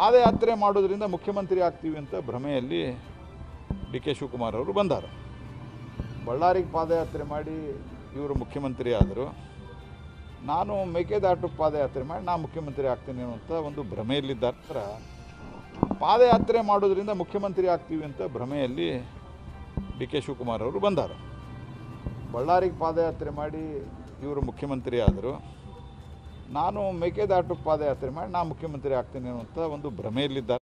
ಪಾದಯಾತ್ರೆ ಮಾಡೋದ್ರಿಂದ ಮುಖ್ಯಮಂತ್ರಿ ಆಗ್ತೀವಿ ಅಂತ ಭ್ರಮೆಯಲ್ಲಿ ಡಿ ಕೆ ಶಿವಕುಮಾರ್ ಅವರು ಬಂದಾರ ಬಳ್ಳಾರಿಗೆ ಪಾದಯಾತ್ರೆ ಮಾಡಿ ಇವರು ಮುಖ್ಯಮಂತ್ರಿ ಆದರು ನಾನು ಮೇಕೆದಾಟು ಪಾದಯಾತ್ರೆ ಮಾಡಿ ನಾ ಮುಖ್ಯಮಂತ್ರಿ ಆಗ್ತೀನಿ ಅನ್ನುವಂಥ ಒಂದು ಭ್ರಮೆಯಲ್ಲಿದ್ದಾರೆ ಪಾದಯಾತ್ರೆ ಮಾಡೋದ್ರಿಂದ ಮುಖ್ಯಮಂತ್ರಿ ಆಗ್ತೀವಿ ಅಂತ ಭ್ರಮೆಯಲ್ಲಿ ಡಿ ಕೆ ಶಿವಕುಮಾರ್ ಅವರು ಬಂದಾರ ಬಳ್ಳಾರಿಗೆ ಪಾದಯಾತ್ರೆ ಮಾಡಿ ಇವರು ಮುಖ್ಯಮಂತ್ರಿ ಆದರು ನಾನು ಮೇಕೆದಾಟು ಪಾದಯಾತ್ರೆ ಮಾಡಿ ನಾ ಮುಖ್ಯಮಂತ್ರಿ ಆಗ್ತೀನಿ ಅನ್ನುವಂಥ ಒಂದು ಭ್ರಮೆಯಲ್ಲಿದ್ದಾರೆ